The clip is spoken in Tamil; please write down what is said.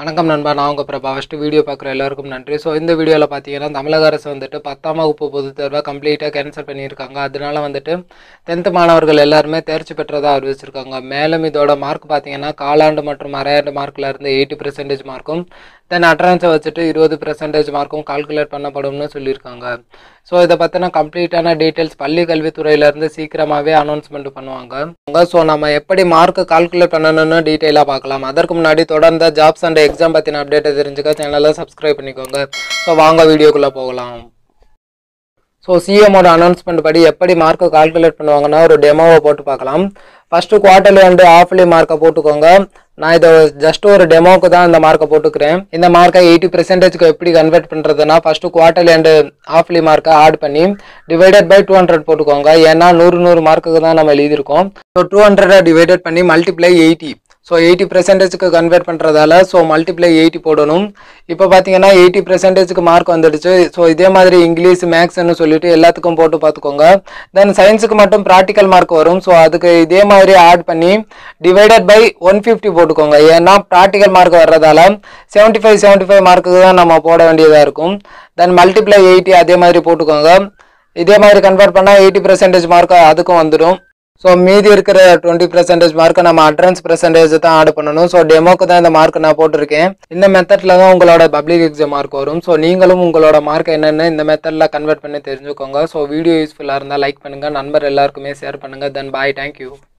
வணக்கம் நண்பா நான் உங்கள் பிரபா ஃபஸ்ட்டு வீடியோ பார்க்குற எல்லாருக்கும் நன்றி ஸோ இந்த வீடியோவில் பார்த்தீங்கன்னா தமிழக அரசு வந்துட்டு பத்தாம் வகுப்பு பொதுத் தேர்வை கம்ப்ளீட்டாக கேன்சல் பண்ணியிருக்காங்க அதனால வந்துட்டு டென்த்து மாணவர்கள் எல்லாருமே தேர்ச்சி பெற்றதாக அறிவிச்சிருக்காங்க மேலும் இதோட மார்க் பார்த்தீங்கன்னா காலாண்டு மற்றும் அரையாண்டு மார்க்கில் இருந்து எயிட்டி பர்சன்டேஜ் மார்க்கும் தென் அட்டனன்ஸை வச்சுட்டு இருபது பர்சன்டேஜ் மார்க்கும் கால்குலேட் பண்ணப்படும்னு சொல்லியிருக்காங்க ஸோ இதை பற்றின கம்ப்ளீட்டான டீட்டெயில்ஸ் பள்ளி கல்வித்துறையிலேருந்து சீக்கிரமாகவே அனௌன்ஸ்மெண்ட் பண்ணுவாங்க ஸோ நம்ம எப்படி மார்க்கு கால்குலேட் பண்ணணும்னு டீட்டெயிலாக பார்க்கலாம் அதற்கு முன்னாடி தொடர்ந்த ஜாப்ஸ் அண்ட் எக்ஸாம் பற்றின அப்டேட்டை தெரிஞ்சுக்க சேனலை சப்ஸ்கிரைப் பண்ணிக்கோங்க ஸோ வாங்க வீடியோக்குள்ளே போகலாம் ஸோ சிஎம்மோட அனௌன்ஸ்மெண்ட் படி எப்படி மார்க்கை கால்குலேட் பண்ணுவாங்கன்னா ஒரு டெமோவை போட்டு பார்க்கலாம் ஃபஸ்ட்டு குவார்ட்டர்லி அண்டு ஆஃப்லி மார்க்கை போட்டுக்கோங்க நான் இதை ஜஸ்ட் ஒரு டெமோக்கு தான் இந்த மார்க்கை போட்டுக்கிறேன் இந்த மார்க்கை எயிட்டி பர்சன்டேஜ்க்கு எப்படி கன்வெர்ட் பண்ணுறதுன்னா ஃபஸ்ட்டு குவார்ட்டர்லி அண்டு ஆஃப்லி மார்க்கை ஆட் பண்ணி டிவைடட் பை டூ ஹண்ட்ரட் போட்டுக்கோங்க ஏன்னா நூறு நூறு மார்க்குக்கு தான் நம்ம எழுதியிருக்கோம் ஸோ டூ ஹண்ட்ரடை டிவைடட் பண்ணி மல்டிப்ளை எயிட்டி ஸோ எயிட்டி பர்சன்டேஜ்க்கு கன்வெர்ட் பண்ணுறதால ஸோ மல்டிப்ளை எயிட்டி போடணும் இப்போ பார்த்தீங்கன்னா எயிட்டி பர்சன்டேஜ்க்கு மார்க் வந்துடுச்சு ஸோ இதே மாதிரி இங்கிலீஷ் மேக்ஸ்னு சொல்லிட்டு எல்லாத்துக்கும் போட்டு பார்த்துக்கோங்க தென் சயின்ஸுக்கு மட்டும் ப்ராக்டிக்கல் மார்க் வரும் ஸோ அதுக்கு இதே மாதிரி ஆட் பண்ணி டிவைடட் பை ஒன் ஃபிஃப்டி போட்டுக்கோங்க ஏன்னா ப்ராக்டிக்கல் மார்க் வர்றதால செவன்ட்டி ஃபைவ் செவன்ட்டி ஃபைவ் மார்க்குக்கு தான் நம்ம போட வேண்டியதாக இருக்கும் தென் மல்டிப்ளை எயிட்டி அதே மாதிரி போட்டுக்கோங்க இதே மாதிரி கன்வெர்ட் பண்ணால் எயிட்டி பர்சன்டேஜ் மார்க் அதுக்கும் வந்துடும் ஸோ மீதி இருக்கிற டுவெண்ட்டி பர்சன்டேஜ் மார்க்கை நம்ம அட்ரன்ஸ் பர்சன்டேஜ் தான் ஆட் பண்ணணும் ஸோ டெமோக்கு தான் இந்த மார்க் நான் போட்டிருக்கேன் இந்த மெத்தடில் தான் உங்களோட பப்ளிக் எக்ஸாம் மார்க் வரும் ஸோ நீங்களும் உங்களோட மார்க் என்னென்னு இந்த மெத்தடில் கன்வெர்ட் பண்ணி தெரிஞ்சுக்கோங்க ஸோ வீடியோ யூஸ்ஃபுல்லாக இருந்தால் லைக் பண்ணுங்கள் நண்பர் எல்லாருக்குமே ஷேர் பண்ணுங்கள் தென் பாய் தேங்க்யூ